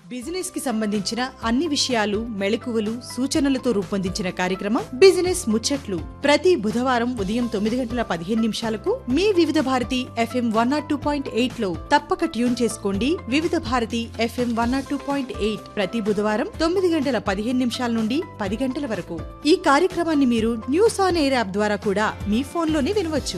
business కి సంబంధించిన అన్ని విషయాలు మెళకువలు సూచనలతో రూపొందించిన కార్యక్రమం బిజినెస్ ముచ్చట్లు ప్రతి బుధవారం ఉదయం తొమ్మిది గంటల పదిహేను నిమిషాలకు మీ Vividh Bharati FM one not two point eight లో తప్పక ట్యూన్ చేసుకోండి Vividh Bharati FM one not two point eight ప్రతి బుధవారం తొమ్మిది గంటల పదిహేను నిమిషాల నుండి పది గంటల వరకు ఈ కార్యక్రమాన్ని మీరు న్యూస్ ఆన్ ఎయిర్ యాప్ ద్వారా కూడా మీ ఫోన్లోనే వినవచ్చు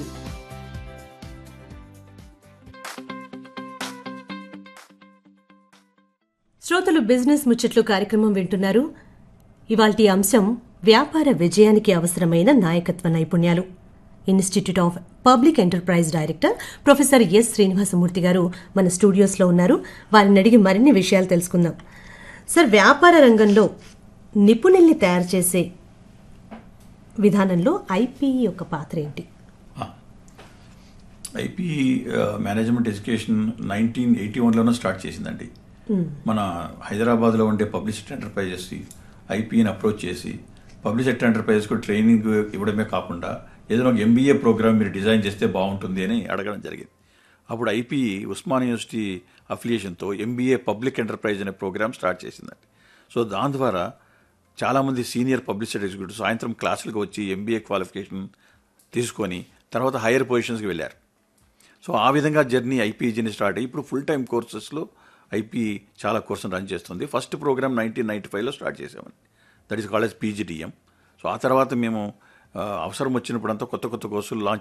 శ్రోతలు బిజినెస్ ముచ్చట్లు కార్యక్రమం వింటున్నారు ఇవాల్టి అంశం వ్యాపార విజయానికి అవసరమైన నాయకత్వ నైపుణ్యాలు institute of public enterprise director professor S Srinivasamurthy garu మన స్టూడియోస్లో ఉన్నారు వారిని అడిగి మరిన్ని విషయాలు తెలుసుకుందాం సార్ వ్యాపార రంగంలో నిపుణుల్ని తయారు చేసే విధానంలో ఐపీఈ యొక్క పాత్ర ఏంటి IP management education nineteen eighty వన్లోనే స్టార్ట్ చేసిందండి మన హైదరాబాద్లో ఉండే పబ్లిసిటీ ఎంటర్ప్రైజెస్ ఐపీని అప్రోచ్ చేసి పబ్లిసిటీ ఎంటర్ప్రైజెస్కు ట్రైనింగ్ ఇవ్వడమే కాకుండా ఏదైనా ఒక ఎంబీఏ ప్రోగ్రామ్ మీరు డిజైన్ చేస్తే బాగుంటుంది అని అడగడం జరిగింది అప్పుడు ఐపీ ఉస్మాన్ యూనివర్సిటీ అఫిలియేషన్తో ఎంబీఏ పబ్లిక్ ఎంటర్ప్రైజ్ అనే ప్రోగ్రామ్ స్టార్ట్ చేసిందండి సో దాని ద్వారా చాలామంది సీనియర్ పబ్లిసిటీ ఎగ్జిక్యూటివ్ సాయంత్రం క్లాసులకు వచ్చి ఎంబీఏ క్వాలిఫికేషన్ తీసుకొని తర్వాత హైయర్ పొజిషన్స్కి వెళ్ళారు సో ఆ విధంగా జర్నీ ఐపీజీని స్టార్ట్ అయ్యి ఇప్పుడు ఫుల్ టైం కోర్సెస్లో ఐపీ చాలా కోర్సులు రన్ చేస్తుంది ఫస్ట్ ప్రోగ్రామ్ నైన్టీన్ నైన్టీ ఫైవ్లో స్టార్ట్ చేసామండి that is called as PGDM so ఆ తర్వాత మేము ఆ, అవసరం వచ్చినప్పుడంతా కొత్త కొత్త కోర్సులు లాంచ్